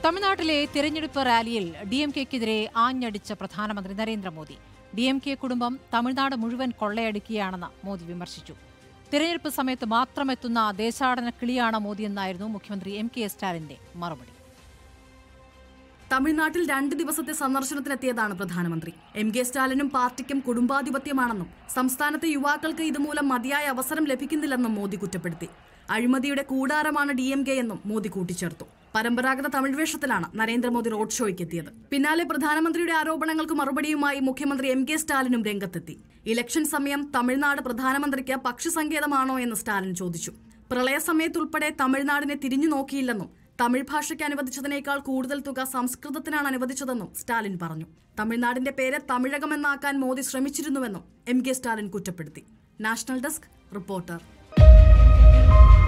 തമിഴ്നാട്ടിലെ തിരഞ്ഞെടുപ്പ് റാലിയിൽ ഡി എം കെക്കെതിരെ ആഞ്ഞടിച്ച പ്രധാനമന്ത്രി നരേന്ദ്രമോദി ഡി എം കെ കുടുംബം തമിഴ്നാട് മുഴുവൻ കൊള്ളയടിക്കുകയാണെന്ന് മോദി വിമർശിച്ചു തിരഞ്ഞെടുപ്പ് സമയത്ത് മാത്രം എത്തുന്ന ദേശാടന കിളിയാണ് മോദിയെന്നായിരുന്നു മുഖ്യമന്ത്രി എം കെ സ്റ്റാലിന്റെ മറുപടി തമിഴ്നാട്ടിൽ രണ്ട് ദിവസത്തെ സന്ദർശനത്തിനെത്തിയതാണ് പ്രധാനമന്ത്രി എം കെ സ്റ്റാലിനും പാർട്ടിക്കും കുടുംബാധിപത്യമാണെന്നും സംസ്ഥാനത്തെ യുവാക്കൾക്ക് ഇതുമൂലം മതിയായ അവസരം ലഭിക്കുന്നില്ലെന്നും മോദി കുറ്റപ്പെടുത്തി അഴിമതിയുടെ കൂടാരമാണ് ഡി എം കെ എന്നും മോദി കൂട്ടിച്ചേർത്തു പരമ്പരാഗത തമിഴ് വേഷത്തിലാണ് നരേന്ദ്രമോദി റോഡ് ഷോയ്ക്ക് എത്തിയത് പിന്നാലെ പ്രധാനമന്ത്രിയുടെ ആരോപണങ്ങൾക്ക് മറുപടിയുമായി മുഖ്യമന്ത്രി എം കെ സ്റ്റാലിനും രംഗത്തെത്തി ഇലക്ഷൻ സമയം തമിഴ്നാട് പ്രധാനമന്ത്രിക്ക് പക്ഷിസങ്കേതമാണോ എന്ന് സ്റ്റാലിൻ ചോദിച്ചു പ്രളയസമയത്തുൾപ്പെടെ തമിഴ്നാടിനെ തിരിഞ്ഞു നോക്കിയില്ലെന്നും തമിഴ് ഭാഷയ്ക്ക് അനുവദിച്ചതിനേക്കാൾ കൂടുതൽ തുക സംസ്കൃതത്തിനാണ് അനുവദിച്ചതെന്നും സ്റ്റാലിൻ പറഞ്ഞു തമിഴ്നാടിന്റെ പേര് തമിഴകമെന്നാക്കാൻ മോദി ശ്രമിച്ചിരുന്നുവെന്നും എം കെ സ്റ്റാലിൻ കുറ്റപ്പെടുത്തി നാഷണൽ ഡെസ്ക് റിപ്പോർട്ടർ